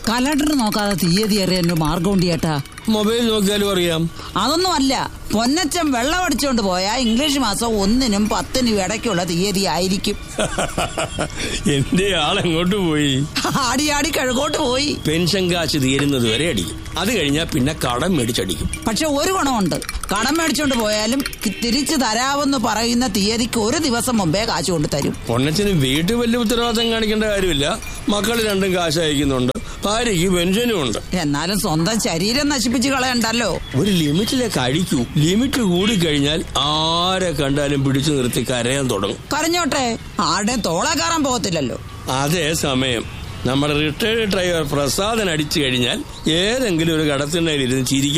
calendar നോക്കാതെ തീയതി അറിയാൻ ഒരു മാർഗമുണ്ട് ചേട്ടാ മൊബൈൽ നോക്കിയാലും അറിയാം അതൊന്നും അല്ല പൊന്നച്ചൻ വെള്ളം അടിച്ചോണ്ട് പോയാ ഇംഗ്ലീഷ് മാസം ഒന്നിനും പത്തിനും ഇടയ്ക്കുള്ള തീയതി ആയിരിക്കും എന്റെ ആളെങ്ങോട്ട് പോയി ആടി ആടി കിഴക്കോട്ട് പോയി പെൻഷൻ കാശ് തീരുന്നത് വരെ അടിക്കും അത് കഴിഞ്ഞാൽ പിന്നെ കടം മേടിച്ചടിക്കും പക്ഷെ ഒരു ഗുണമുണ്ട് കടം മേടിച്ചോണ്ട് പോയാലും തി- തിരിച്ചു തരാമെന്ന് പറയുന്ന തീയതിക്ക് ഒരു ദിവസം മുമ്പേ കാശ് കൊണ്ട് തരും പൊന്നച്ചന് വീട്ടിൽ വലിയ ഉത്തരവാദിത്തം കാണിക്കേണ്ട കാര്യമില്ല മക്കൾ രണ്ടും കാശ് അയക്കുന്നുണ്ട് ഭാര്യയ്ക്ക് പെൻഷനും ഉണ്ട് എന്നാലും സ്വന്തം ശരീരം നശിപ്പിച്ച് കളയണ്ടല്ലോ ഒരു ലിമിറ്റിലേക്ക് അടിക്കൂ ലിമിറ്റ് കൂടിക്കഴിഞ്ഞാൽ ആരെ കണ്ടാലും പിടിച്ചു നിർത്തി കരയാൻ തുടങ്ങും കരഞ്ഞോട്ടെ ആരുടെയും തോളെ കയറാൻ പോകത്തില്ലല്ലോ അതേ സമയം നമ്മുടെ റിട്ടയർഡ് ഡ്രൈവർ പ്രസാദൻ അടിച്ചു കഴിഞ്ഞാൽ ഏതെങ്കിലും ഒരു കടത്തിണ്ണയിൽ ഇരുന്ന് ചിരിക്കും